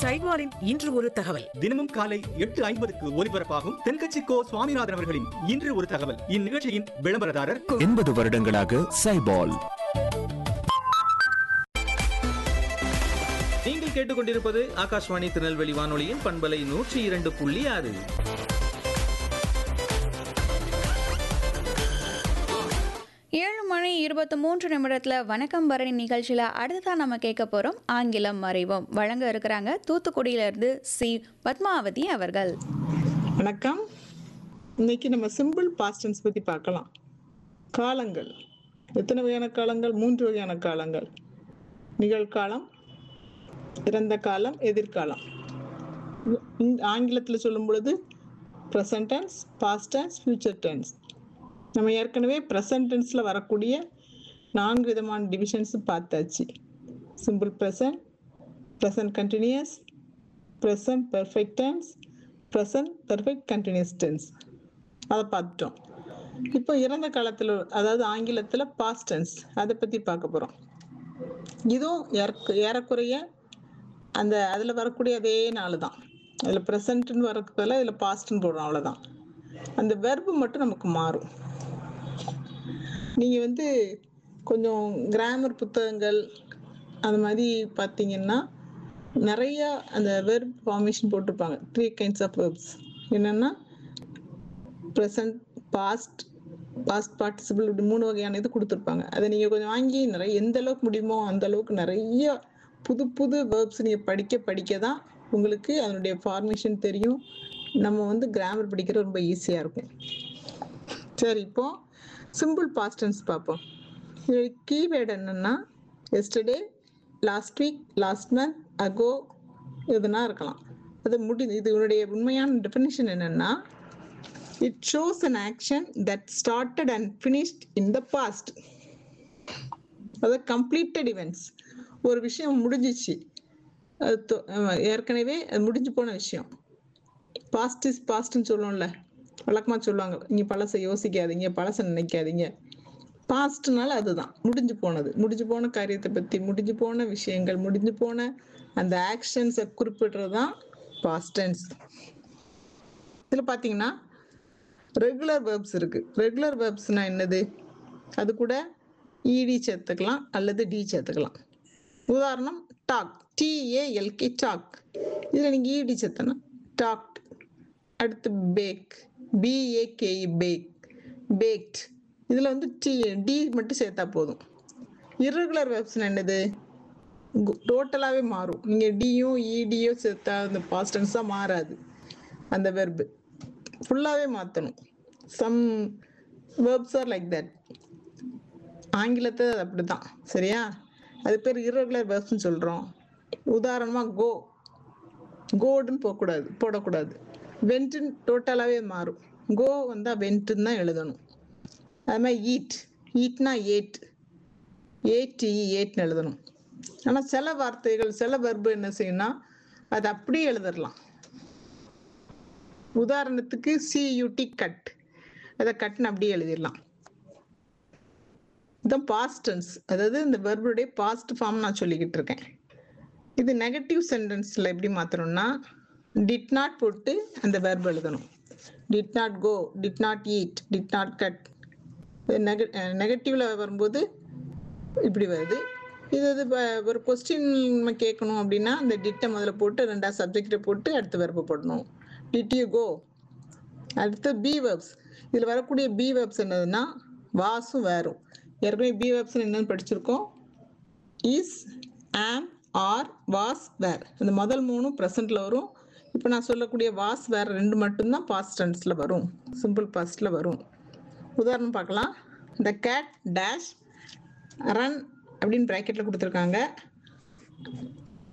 சைட்வாரின் இன்று ஒரு தகவல் தினமும் காலை எட்டு ஐம்பதுக்கு ஒலிபரப்பாகும் தென்கட்சி கோ சுவாமிநாதன் அவர்களின் இன்று ஒரு தகவல் இந்நிகழ்ச்சியின் விளம்பரதாரர் எண்பது வருடங்களாக சைபால் நீங்கள் கேட்டுக்கொண்டிருப்பது ஆகாஷ்வாணி திருநெல்வேலி வானொலியின் பண்பலை நூற்றி இரண்டு புள்ளி ஆறு ஏழு மணி இருபத்தி மூன்று நிமிடத்தில் வணக்கம் பரணி நிகழ்ச்சியில் அடுத்ததாக நம்ம கேட்க போகிறோம் ஆங்கிலம் மறைவோம் வழங்க இருக்கிறாங்க தூத்துக்குடியிலேருந்து சி பத்மாவதி அவர்கள் வணக்கம் இன்னைக்கு நம்ம சிம்பிள் பாஸ்டன்ஸ் பத்தி பார்க்கலாம் காலங்கள் எத்தனை வகையான காலங்கள் மூன்று வகையான காலங்கள் நிகழ்காலம் இறந்த காலம் எதிர்காலம் இங்- ஆங்கிலத்துல சொல்லும் பொழுது present tense past tense future tense நம்ம ஏற்கனவே ப்ரெசன்ட் டென்ஸில் வரக்கூடிய நான்கு விதமான டிவிஷன்ஸ் பார்த்தாச்சு simple present present continuous present perfect tense present perfect continuous tense அதை பார்த்துட்டோம் இப்போ இறந்த காலத்தில் அதாவது ஆங்கிலத்தில் பாஸ்ட் டென்ஸ் அதை பற்றி பார்க்க போகிறோம் இதுவும் ஏறக்கு ஏறக்குறைய அந்த அதில் வரக்கூடிய அதே நாள் தான் அதில் ப்ரெசண்ட்னு வரக்கு பதிலாக இதில் பாஸ்ட்னு போடுறோம் அவ்வளோதான் அந்த வெர்பு மட்டும் நமக்கு மாறும் நீங்கள் வந்து கொஞ்சம் கிராமர் புத்தகங்கள் அந்த மாதிரி பார்த்தீங்கன்னா நிறைய அந்த வெர்ப் ஃபார்மேஷன் போட்டிருப்பாங்க த்ரீ கைண்ட்ஸ் ஆஃப் வெர்ப்ஸ் என்னென்னா ப்ரெசன்ட் பாஸ்ட் பாஸ்ட் பார்ட்டிசிபிள் இப்படி மூணு வகையான இது கொடுத்துருப்பாங்க அதை நீங்கள் கொஞ்சம் வாங்கி நிறைய எந்த அளவுக்கு முடியுமோ அந்த அளவுக்கு நிறைய புது புது வேர்ப்ஸ் நீங்கள் படிக்க படிக்க தான் உங்களுக்கு அதனுடைய ஃபார்மேஷன் தெரியும் நம்ம வந்து கிராமர் படிக்கிறது ரொம்ப ஈஸியாக இருக்கும் சரி இப்போ சிம்பிள் பாஸ்டன்ஸ் பார்ப்போம் இதோட கீவேர்டு என்னன்னா yesterday last week last month ago எதுனா இருக்கலாம் அது முடி இதனுடைய உண்மையான டெஃபினிஷன் என்னன்னா it shows an action that started and finished in the past அதாவது கம்ப்ளீட்டட் events ஒரு விஷயம் முடிஞ்சிச்சு அது தொ- அஹ் ஏற்கனவே அது முடிஞ்சு போன விஷயம் பாஸ்ட் இஸ் பாஸ்ட்னு சொல்லுவோம்ல வழக்கமாக சொல்லுவாங்க இங்கே பழசை யோசிக்காதீங்க பழசை நினைக்காதீங்க பாஸ்ட்னால அதுதான் முடிஞ்சு போனது முடிஞ்சு போன காரியத்தை பற்றி முடிஞ்சு போன விஷயங்கள் முடிஞ்சு போன அந்த ஆக்ஷன்ஸை குறிப்பிடுறது தான் பாஸ்ட் டென்ஸ் இதில் பார்த்தீங்கன்னா ரெகுலர் வேர்ப்ஸ் இருக்கு ரெகுலர் வேர்ப்ஸ்னா என்னது அது கூட இடி சேர்த்துக்கலாம் அல்லது டி சேர்த்துக்கலாம் உதாரணம் டாக் டிஏஎல்கே டாக் இதில் நீங்கள் இடி சேர்த்தனா டாக்ட் அடுத்து பேக் பிஏகேஇ பேக் பேக்ட் இதில் வந்து டி டி மட்டும் சேர்த்தா போதும் irregular வேர்ப்ஸ்னா என்னது டோட்டலாகவே மாறும் நீங்கள் டியும் இடியோ சேர்த்தா அந்த பாஸ்டன்ஸ் தான் மாறாது அந்த வெர்பு ஃபுல்லாகவே மாற்றணும் some verbs are like that ஆங்கிலத்தை அது அப்படி தான் சரியா அது பேர் irregular வேர்ப்ஸ்னு சொல்கிறோம் உதாரணமாக கோ கோடுன்னு போகக்கூடாது போடக்கூடாது வென்ட்டுன்னு டோட்டலாகவே மாறும் கோ வந்தால் வென்ட்டுன்னு தான் எழுதணும் அது மாதிரி ஈட் ஈட்னா ஏட் ஏடி ஏட்னு எழுதணும் ஆனால் சில வார்த்தைகள் சில வெர்பு என்ன செய்யணும்னா அது அப்படியே எழுதிடலாம் உதாரணத்துக்கு சியூடி கட் அதை கட்னு அப்படியே எழுதிடலாம் இதுதான் பாஸ்ட் டென்ஸ் அதாவது இந்த வெர்புடைய பாஸ்ட் ஃபார்ம் நான் சொல்லிக்கிட்டு இருக்கேன் இது நெகட்டிவ் சென்டென்ஸில் எப்படி மாற்றணும்னா டிட் நாட் போட்டு அந்த வெர்ப் எழுதணும் did not go did not eat did not cut நெக நெகட்டிவில் வரும்போது இப்படி வருது இது இது ப- ஒரு கொஸ்டின் நம்ம கேட்கணும் அப்படின்னா அந்த டிட்டை முதல்ல போட்டு ரெண்டாவது சப்ஜெக்டை போட்டு அடுத்த வெர்பை போடணும் டிட் யூ கோ அடுத்து பி வெப்ஸ் இதில் வரக்கூடிய பி வெப்ஸ் என்னதுன்னா வாஸும் வேறும் ஏற்கனவே பி வெப்ஸ் என்னன்னு படிச்சிருக்கோம் இஸ் ஆம் ஆர் வாஸ் வேர் இந்த முதல் மூணும் ப்ரெசண்ட்டில் வரும் இப்போ நான் சொல்லக்கூடிய வாஸ் வேர் ரெண்டு மட்டும்தான் பாஸ்ட் டென்ஸில் வரும் சிம்பிள் பாஸ்டில் வரும் உதாரணம் பார்க்கலாம் த கேட் டேஷ் ரன் அப்படின்னு ப்ராக்கெட்டில் கொடுத்துருக்காங்க